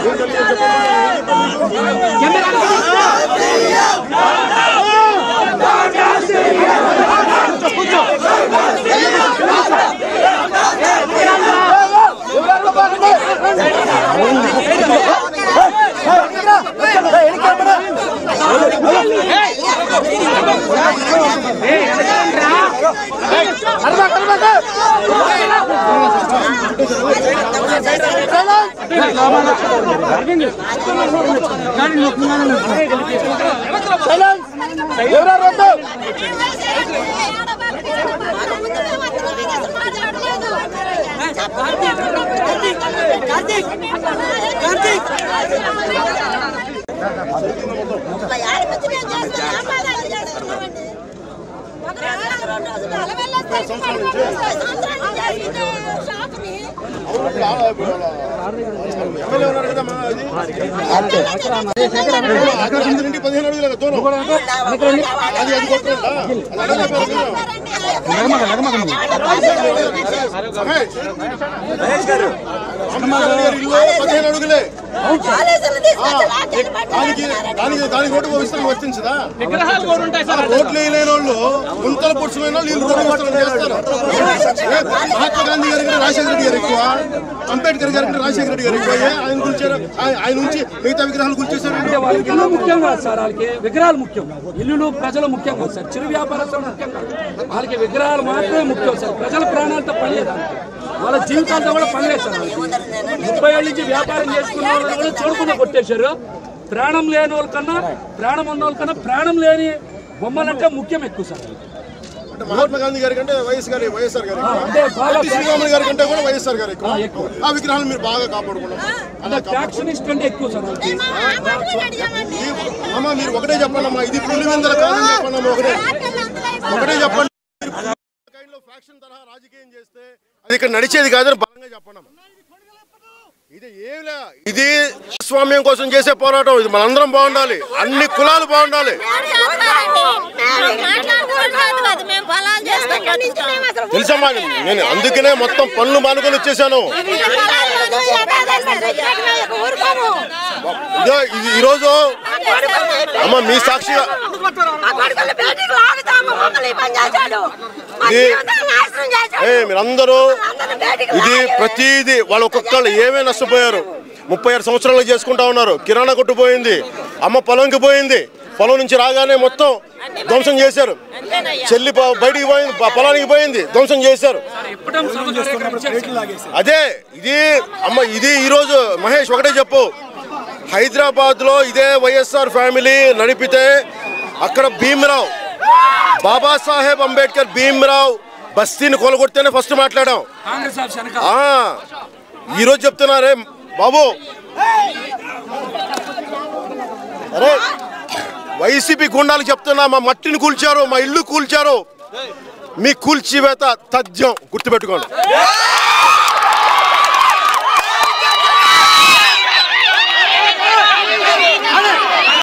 షాప్ని ఎమ్మెల్యే ఉన్నారు కదా మా అది అక్కడ నుంచి నుండి పదిహేను అడుగులు కదా దూరం అది అది కొట్టండా? అది అడగలేదు మీరు. మహేష్ గారు ఇల్లు పదిహేను అడుగులే దానికి దానికి దానికి రోడ్డు విస్తరణ వర్తించదా విగ్రహాలు కూడా ఉంటాయి సార్ రోడ్లు వేయలేని వాళ్ళు గుంతలు పొడుచులైన వాళ్ళు వీళ్ళు రోడ్డు విస్తరణ చేస్తారు ఏ, మహాత్మా గాంధీ గారి కంటే రాజశేఖర రెడ్డి గారు ఎక్కువ అంబేద్కర్ గారి కంటే రాజశేఖర రెడ్డి గారు ఎక్కువ ఏ, ఆయన గురించి ఆయన నుంచి మిగతా విగ్రహాలు గుర్తించారు వాళ్ళకి ఇల్లు ముఖ్యం కాదు సార్ వాళ్ళకి విగ్రహాలు ముఖ్యం ఇల్లులు ప్రజలు ముఖ్యం కాదు సార్ చిరు వ్యాపారస్తులు ముఖ్యం కాదు వాళ్ళకి విగ్రహాలు మాత్రమే ముఖ్యం సార్ ప్రజల ప్రాణాలతో పనిలేదు వాళ్ళకి. వాళ్ళ జీవితాలతో కూడా పనిలేదు సార్ వాళ్ళకి. ముప్పై ఏళ్ళ నుంచి వ్యాపారం చేసుకున్న వాళ్ళు కూడా చూడకుండా కొట్టేశారు ప్రాణం లేని వాళ్ళకన్నా ప్రాణం ఉన్న వాళ్ళకన్నా ప్రాణం లేని బొమ్మలంటే ముఖ్యం ఎక్కువ సార్ అంటే మహాత్మా గాంధీ గారి కంటే వైఎస్ గారి వైఎస్ఆర్ గారు ఎక్కువ. అంటే బాగా ఎన్టీ శ్రీరాములు గారి కంటే కూడా వైఎస్ఆర్ గారు ఎక్కువ ఎక్కువ. ఆ విగ్రహాలు మీరు బాగా కాపాడుకున్నారు అలా కాపాడు ఫ్యాక్షనిస్ట్ అంటే ఎక్కువ సార్ వాళ్ళకి. అమ్మ మీరు ఒకటే చెప్పండి అమ్మా ఇది పులివెందల కాదని చెప్పండి అమ్మా ఒకటే ఒకటే చెప్పండి కైండ్లో ఫ్యాక్షన్ తరహా రాజకీయం చేస్తే అది ఇక్కడ నడిచేది కాదని బలంగా చెప్పండి అమ్మా. ఇది ఏమిలే ఇది స్వామ్యం కోసం చేసే పోరాటం ఇది మనందరం బాగుండాలి అన్ని కులాలు బాగుండాలి మేము పొలాలు చేసుకుంటాం తెలుసమ్మా నేను అందుకనే మొత్తం పనులు మానుకొని వచ్చేసాను ఇదో ఇది ఈరోజు అమ్మ మీ సాక్షిగా ఏ మీరందరూ ఇది ప్రతిదీ వాళ్ళు ఒక్కొక్కళ్ళు ఏమే నష్టపోయారు ముప్పై ఆరు సంవత్సరాలు చేసుకుంటా ఉన్నారు కిరాణా కొట్టు పోయింది అమ్మ పొలంకి పోయింది పొలం నుంచి రాగానే మొత్తం ధ్వంసం చేశారు చెల్లి ప- బయటికి పోయింది ప- పొలానికి పోయింది ధ్వంసం చేశారు ఎప్పుడూ సభ కార్యక్రమం అదే ఇది అమ్మ ఇది ఈరోజు మహేష్ ఒకటే చెప్పు హైదరాబాద్ లో ఇదే వైఎస్ఆర్ ఫ్యామిలీ నడిపితే అక్కడ భీమరావు బాబాసాహెబ్ అంబేద్కర్ భీమరావు బస్తీని కొలగొడితేనే ఫస్ట్ మాట్లాడాం కాంగ్రెస్ ఆఫ్ శనక ఆ, ఈరోజు చెప్తున్నారే బాబు అరే వైసీపీ గుండాలు చెప్తున్నా మా మట్టిని కూల్చారు మా ఇల్లు కూల్చారు మీ కూల్చివేత తథ్యం గుర్తుపెట్టుకోండి